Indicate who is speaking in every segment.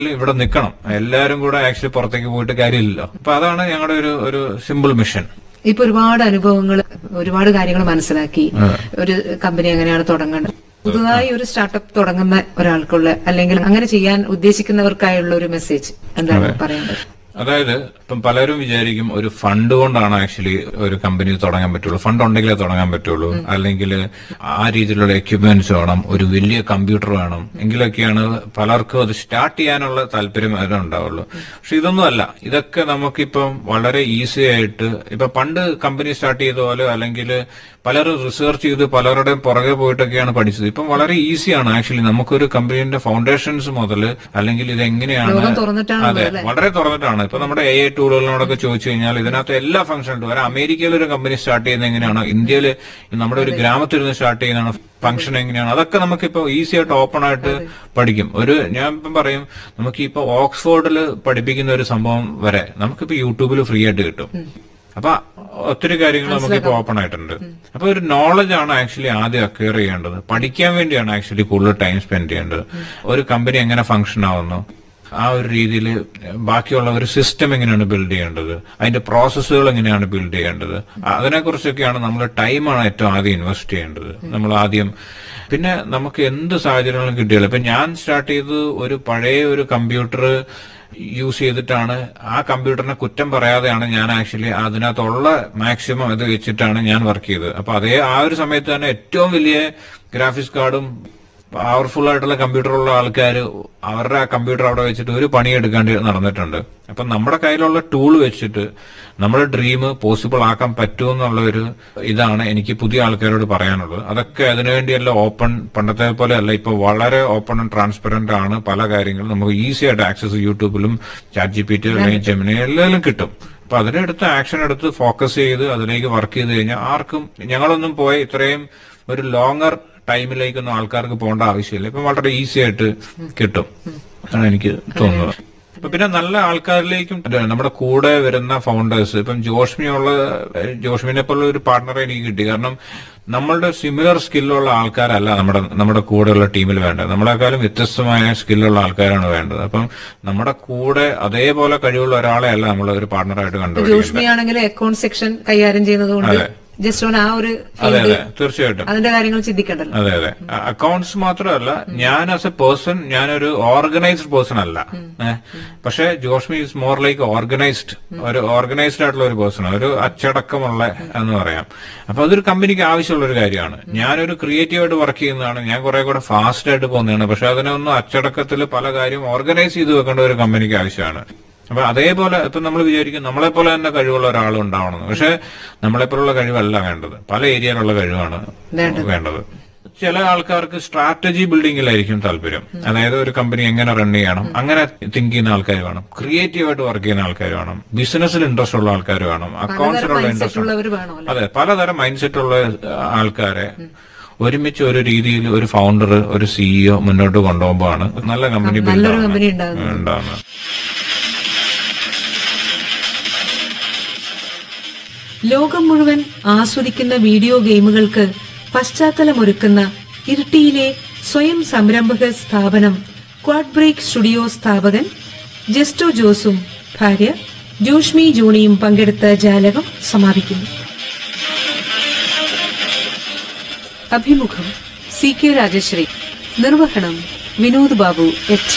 Speaker 1: ഇവിടെ നിൽക്കണം എല്ലാരും കൂടെ ആക്ച്വലി പുറത്തേക്ക് പോയിട്ട് കാര്യമില്ലല്ലോ അപ്പൊ അതാണ് ഞങ്ങളുടെ ഒരു ഒരു സിമ്പിൾ മിഷൻ
Speaker 2: ഇപ്പൊ ഒരുപാട് അനുഭവങ്ങൾ ഒരുപാട് കാര്യങ്ങൾ മനസ്സിലാക്കി ഒരു കമ്പനി എങ്ങനെയാണ് തുടങ്ങേണ്ടത് പുതുതായി ഒരു സ്റ്റാർട്ടപ്പ് തുടങ്ങുന്ന ഒരാൾക്കുള്ള അല്ലെങ്കിൽ അങ്ങനെ ചെയ്യാൻ ഉദ്ദേശിക്കുന്നവർക്കായുള്ള ഒരു മെസ്സേജ് എന്താണ് പറയേണ്ടത്
Speaker 1: അതായത് ഇപ്പം പലരും വിചാരിക്കും ഒരു ഫണ്ട് കൊണ്ടാണ് ആക്ച്വലി ഒരു കമ്പനി തുടങ്ങാൻ പറ്റുള്ളൂ ഫണ്ട് ഉണ്ടെങ്കിലേ തുടങ്ങാൻ പറ്റുള്ളൂ അല്ലെങ്കിൽ ആ രീതിയിലുള്ള എക്യുപ്മെന്റ്സ് വേണം ഒരു വലിയ കമ്പ്യൂട്ടർ വേണം എങ്കിലൊക്കെയാണ് പലർക്കും അത് സ്റ്റാർട്ട് ചെയ്യാനുള്ള താല്പര്യം അതിന് ഉണ്ടാവുള്ളൂ പക്ഷെ ഇതൊന്നും അല്ല ഇതൊക്കെ നമുക്കിപ്പം വളരെ ഈസി ആയിട്ട് ഇപ്പൊ പണ്ട് കമ്പനി സ്റ്റാർട്ട് ചെയ്ത പോലെ അല്ലെങ്കിൽ പലരും റിസർച്ച് ചെയ്ത് പലരുടെയും പുറകെ പോയിട്ടൊക്കെയാണ് പഠിച്ചത് ഇപ്പം വളരെ ഈസിയാണ് ആക്ച്വലി നമുക്കൊരു കമ്പനീന്റെ ഫൗണ്ടേഷൻസ് മുതൽ അല്ലെങ്കിൽ ഇത് എങ്ങനെയാണ്
Speaker 2: ലോകം തുറന്നിട്ടാണ്
Speaker 1: അതെ വളരെ തുറന്നിട്ടാണ് ഇപ്പൊ നമ്മുടെ എ ഐ ടൂളുകളോടൊക്കെ ചോദിച്ചു കഴിഞ്ഞാൽ ഇതിനകത്ത് എല്ലാ ഫംഗ്ഷൻ ഉണ്ട് വരെ അമേരിക്കയിൽ ഒരു കമ്പനി സ്റ്റാർട്ട് ചെയ്യുന്നത് എങ്ങനെയാണോ ഇന്ത്യയിൽ നമ്മുടെ ഒരു ഗ്രാമത്തിൽ നിന്ന് സ്റ്റാർട്ട് ചെയ്യുന്നതാണ് ഫംഗ്ഷൻ എങ്ങനെയാണ് അതൊക്കെ നമുക്കിപ്പോ ഈസി ആയിട്ട് ഓപ്പൺ ആയിട്ട് പഠിക്കും ഒരു ഞാൻ ഇപ്പം പറയും നമുക്ക് ഇപ്പൊ ഓക്സ്ഫോർഡിൽ പഠിപ്പിക്കുന്ന ഒരു സംഭവം വരെ നമുക്കിപ്പോ യൂട്യൂബിൽ ഫ്രീ ആയിട്ട് കിട്ടും അപ്പൊ ഒത്തിരി കാര്യങ്ങൾ നമുക്കിപ്പോ ഓപ്പൺ ആയിട്ടുണ്ട് അപ്പൊ ഒരു നോളജ് ആണ് ആക്ച്വലി ആദ്യം അക്വയർ ചെയ്യേണ്ടത് പഠിക്കാൻ വേണ്ടിയാണ് ആക്ച്വലി കൂടുതൽ ടൈം സ്പെൻഡ് ചെയ്യേണ്ടത് ഒരു കമ്പനി എങ്ങനെ ഫംഗ്ഷൻ ആവുന്നു ആ ഒരു രീതിയിൽ ബാക്കിയുള്ള ഒരു സിസ്റ്റം എങ്ങനെയാണ് ബിൽഡ് ചെയ്യേണ്ടത് അതിന്റെ പ്രോസസ്സുകൾ എങ്ങനെയാണ് ബിൽഡ് ചെയ്യേണ്ടത് അതിനെക്കുറിച്ചൊക്കെയാണ് നമ്മൾ ടൈമാണ് ഏറ്റവും ആദ്യം ഇൻവെസ്റ്റ് ചെയ്യേണ്ടത് നമ്മൾ ആദ്യം പിന്നെ നമുക്ക് എന്ത് സാഹചര്യങ്ങളും കിട്ടിയാലും ഇപ്പൊ ഞാൻ സ്റ്റാർട്ട് ചെയ്തത് ഒരു പഴയ ഒരു കമ്പ്യൂട്ടർ യൂസ് ചെയ്തിട്ടാണ് ആ കമ്പ്യൂട്ടറിനെ കുറ്റം പറയാതെയാണ് ഞാൻ ആക്ച്വലി അതിനകത്തുള്ള മാക്സിമം ഇത് വെച്ചിട്ടാണ് ഞാൻ വർക്ക് ചെയ്തത് അപ്പൊ അതേ ആ ഒരു സമയത്ത് തന്നെ ഏറ്റവും വലിയ ഗ്രാഫിക്സ് കാർഡും പവർഫുൾ ആയിട്ടുള്ള കമ്പ്യൂട്ടർ ഉള്ള ആൾക്കാർ അവരുടെ ആ കമ്പ്യൂട്ടർ അവിടെ വെച്ചിട്ട് ഒരു പണിയെടുക്കാണ്ട് നടന്നിട്ടുണ്ട് അപ്പൊ നമ്മുടെ കയ്യിലുള്ള ടൂൾ വെച്ചിട്ട് നമ്മുടെ ഡ്രീം പോസിബിൾ ആക്കാൻ പറ്റുമെന്നുള്ള ഒരു ഇതാണ് എനിക്ക് പുതിയ ആൾക്കാരോട് പറയാനുള്ളത് അതൊക്കെ അതിനുവേണ്ടിയല്ല ഓപ്പൺ പണ്ടത്തെ പോലെ അല്ല ഇപ്പൊ വളരെ ഓപ്പൺ ആൻഡ് ട്രാൻസ്പെറന്റ് ആണ് പല കാര്യങ്ങളും നമുക്ക് ഈസി ആയിട്ട് ആക്സസ് യൂട്യൂബിലും ചാറ്റ് ജി പി ടി അല്ലെങ്കിൽ ജെമിനി എല്ലാത്തിലും കിട്ടും അപ്പൊ അതിനെടുത്ത് ആക്ഷൻ എടുത്ത് ഫോക്കസ് ചെയ്ത് അതിലേക്ക് വർക്ക് ചെയ്ത് കഴിഞ്ഞാൽ ആർക്കും ഞങ്ങളൊന്നും പോയ ഇത്രയും ഒരു ലോങ്ങർ ടൈമിലേക്കൊന്നും ആൾക്കാർക്ക് പോകേണ്ട ആവശ്യമില്ല ഇപ്പൊ വളരെ ഈസി ആയിട്ട് കിട്ടും ആണ് എനിക്ക് തോന്നുന്നത് അപ്പൊ പിന്നെ നല്ല ആൾക്കാരിലേക്കും അതെ, നമ്മുടെ കൂടെ വരുന്ന ഫൗണ്ടേഴ്സ് ഇപ്പം ജോഷ്മിയുള്ള ജോഷ്മിനെ പോലുള്ള ഒരു പാർട്ണറെ എനിക്ക് കിട്ടി കാരണം നമ്മളുടെ സിമിലർ സ്കില്ലുള്ള ആൾക്കാരല്ല നമ്മുടെ നമ്മുടെ കൂടെയുള്ള ടീമിൽ വേണ്ടത് നമ്മളെക്കാളും വ്യത്യസ്തമായ സ്കില്ലുള്ള ആൾക്കാരാണ് വേണ്ടത് അപ്പം നമ്മുടെ കൂടെ അതേപോലെ കഴിവുള്ള ഒരാളെ അല്ല നമ്മൾ ഒരു പാർട്ണറായിട്ട് കണ്ടുപിടിക്കുന്നത്
Speaker 2: ജോഷ്മി ആണെങ്കിൽ അക്കൗണ്ട് സെക്ഷൻ കൈകാര്യം ചെയ്യുന്നത് കൊണ്ട് ജസ്റ്റ് ഓൺ ആ ഒരു
Speaker 1: അതെ
Speaker 2: ഫീൽഡ്
Speaker 1: അതെ തീർച്ചയായിട്ടും
Speaker 2: അതിന്റെ കാര്യങ്ങൾ ചിന്തിക്കണ്ടല്ലോ
Speaker 1: അതെ അതെ അക്കൗണ്ട്സ് മാത്രമല്ല ഞാൻ ആസ് എ പേഴ്സൺ ഞാനൊരു ഓർഗനൈസ്ഡ് പേഴ്സൺ അല്ല ഏഹ്. പക്ഷെ Joshmi is more like organised ഒരു ഓർഗനൈസ്ഡ് ആയിട്ടുള്ള ഒരു പേഴ്സൺ ഒരു അച്ചടക്കമുള്ള എന്ന് പറയാം അപ്പൊ അതൊരു കമ്പനിക്ക് ആവശ്യമുള്ള ഒരു കാര്യമാണ് ഞാനൊരു ക്രിയേറ്റീവ് ആയിട്ട് വർക്ക് ചെയ്യുന്നതാണ് ഞാൻ കുറെ കൂടെ ഫാസ്റ്റ് ആയിട്ട് പോകുന്നതാണ് പക്ഷെ അതിനൊന്നും അച്ചടക്കത്തിൽ പല കാര്യം ഓർഗനൈസ് ചെയ്ത് വെക്കേണ്ട ഒരു കമ്പനിക്ക് ആവശ്യമാണ് അപ്പൊ അതേപോലെ ഇപ്പൊ നമ്മൾ വിചാരിക്കും നമ്മളെ പോലെ തന്നെ കഴിവുള്ള ഒരാൾ ഉണ്ടാവണം പക്ഷെ നമ്മളെ പോലുള്ള കഴിവല്ല വേണ്ടത് പല ഏരിയയിലുള്ള കഴിവാണ് വേണ്ടത് ചില ആൾക്കാർക്ക് സ്ട്രാറ്റജി ബിൽഡിങ്ങിലായിരിക്കും താല്പര്യം അതായത് ഒരു കമ്പനി എങ്ങനെ റൺ ചെയ്യണം അങ്ങനെ തിങ്ക് ചെയ്യുന്ന ആൾക്കാർ വേണം ക്രിയേറ്റീവ് ആയിട്ട് വർക്ക് ചെയ്യുന്ന ആൾക്കാർ വേണം ബിസിനസ്സിൽ ഇൻട്രസ്റ്റ് ഉള്ള ആൾക്കാർ വേണം അക്കൗണ്ട്സിലുള്ള ഇൻട്രസ്റ്റ്
Speaker 2: ഉള്ളവർ വേണമല്ലോ
Speaker 1: അതെ പലതരം മൈൻഡ് സെറ്റ് ഉള്ള ആൾക്കാരെ ഒരുമിച്ച് ഒരു രീതിയിൽ ഒരു ഫൗണ്ടർ ഒരു സിഇഒ മുന്നോട്ട് കൊണ്ടുപോകുമ്പോഴാണ് നല്ല കമ്പനി
Speaker 2: നല്ലൊരു കമ്പനി ഉണ്ടാകുന്നത്
Speaker 1: ഉണ്ടാകുന്നത്
Speaker 2: ലോകം മുഴുവൻ ആസ്വദിക്കുന്ന വീഡിയോ ഗെയിമുകൾക്ക് പശ്ചാത്തലമൊരുക്കുന്ന ഇരിട്ടിയിലെ സ്വയം സംരംഭക സ്ഥാപനം ക്വാഡ് ബ്രേക്ക് സ്റ്റുഡിയോ സ്ഥാപകൻ ജസ്റ്റോ ജോസും ഭാര്യ ജോഷ്മി ജോണിയും പങ്കെടുത്ത ജാലകം സമാപിക്കുന്നു അഭിമുഖം സി കെ രാജശ്രീ നിർവഹണം വിനോദ് ബാബു എച്ച്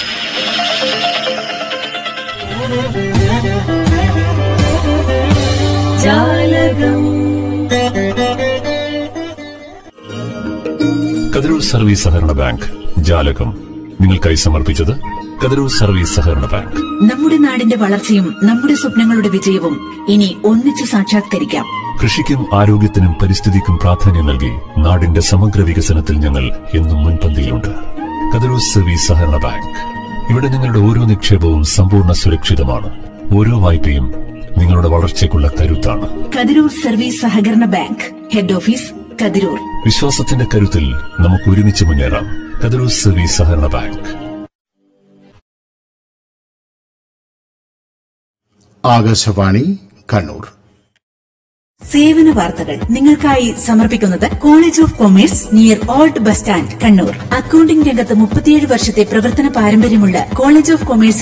Speaker 3: കതിരൂർ സർവീസ് സഹകരണ ബാങ്ക് ജാലകം നിങ്ങൾക്കായി സമർപ്പിച്ചത് കതിരൂർ സർവീസ് സഹകരണ ബാങ്ക്
Speaker 4: നമ്മുടെ നാടിന്റെ വളർച്ചയും നമ്മുടെ സ്വപ്നങ്ങളുടെ വിജയവും ഇനി ഒന്നിച്ചു സാക്ഷാത്കരിക്കാം
Speaker 3: കൃഷിക്കും ആരോഗ്യത്തിനും പരിസ്ഥിതിക്കും പ്രാധാന്യം നൽകി നാടിന്റെ സമഗ്ര വികസനത്തിൽ ഞങ്ങൾ എന്നും മുൻപന്തിയിലുണ്ട് കതിരൂർ സർവീസ് സഹകരണ ബാങ്ക് ഇവിടെ നിങ്ങളുടെ ഓരോ നിക്ഷേപവും സമ്പൂർണ്ണ സുരക്ഷിതമാണ് ഓരോ വായ്പയും നിങ്ങളുടെ വളർച്ചയ്ക്കുള്ള കരുത്താണ്
Speaker 4: കതിരൂർ സർവീസ് സഹകരണ ബാങ്ക് ഹെഡ് ഓഫീസ് കതിരൂർ
Speaker 3: വിശ്വാസത്തിന്റെ കരുത്തിൽ നമുക്ക് ഒരുമിച്ച് മുന്നേറാം കതിരൂർ സർവീസ് സഹകരണ ബാങ്ക്
Speaker 5: ആകാശവാണി കണ്ണൂർ
Speaker 4: സേവന വാർത്തകൾ നിങ്ങൾക്കായി സമർപ്പിക്കുന്നത് college of commerce near old bus stand Kannur accounting രംഗത്ത് മുപ്പത്തിയേഴ് വർഷത്തെ പ്രവർത്തന പാരമ്പര്യമുള്ള കോളേജ് ഓഫ് കൊമേഴ്സ്